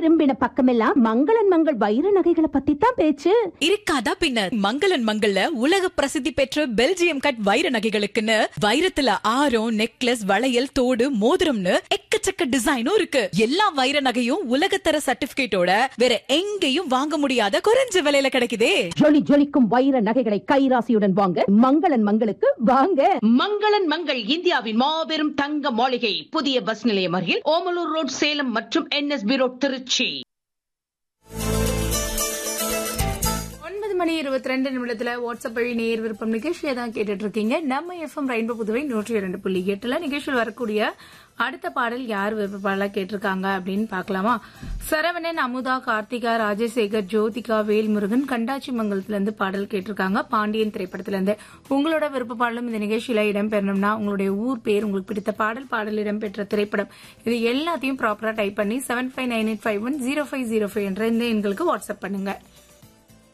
திரும்பின பக்கமெல்லாம் மங்களன் மங்கள் வைர நகைகளை பத்தி தான் பேச்சு இருக்காதா பின்ன மங்களன் மங்கள்ல உலக பிரசித்தி பெற்ற பெல்ஜியம் கட் வைர நகைகளுக்குன்னு வைரத்துல ஆரம் நெக்லஸ் வளையல் தோடு மோதிரம்னு எக்கச்சக்க டிசைனும் இருக்கு எல்லா வைர நகையும் உலகத்தர சர்டிபிகேட்டோட வேற எங்கேயும் வாங்க முடியாத குறைஞ்ச விலையில கிடைக்குதே ஜொலி ஜொலிக்கும் வைர நகைகளை கைராசியுடன் வாங்க மங்களன் மங்களுக்கு வாங்க மங்களன் மங்கள் இந்தியாவின் மாபெரும் தங்க மாளிகை புதிய பஸ் நிலையம் அருகில் ஓமலூர் ரோட் சேலம் மற்றும் என்எஸ்பி ரோட் திருச்சி ஒன்பது மணி இருபத்தி ரெண்டு நிமிடத்துல வாட்ஸ்அப் வழி நேர் விருப்பம் நிகழ்ச்சியை தான் கேட்டுட்டு இருக்கீங்க நம்ம எஃப்எம் ரெயின்போ புதுவை நூற்றி இரண்டு புள்ளி எட்டுல நிகழ்ச்சியில் வரக்கூடிய அடுத்த பாடல் யார் விருப்பப்பாடலா கேட்டிருக்காங்க அப்படின்னு பார்க்கலாமா சரவணன் அமுதா கார்த்திகா ராஜசேகர் ஜோதிகா வேல்முருகன் கண்டாச்சி மங்கலத்துல இருந்து பாடல் கேட்டிருக்காங்க பாண்டியன் திரைப்படத்துல இருந்து உங்களோட விருப்ப பாடலும் இந்த நிகழ்ச்சியில இடம்பெறணும்னா உங்களுடைய ஊர் பேர் உங்களுக்கு பிடித்த பாடல் பாடல் இடம்பெற்ற திரைப்படம் இது எல்லாத்தையும் ப்ராப்பரா டைப் பண்ணி seven five nine eight five one zero five zero five என்ற இந்த எண்களுக்கு வாட்ஸ்அப் பண்ணுங்க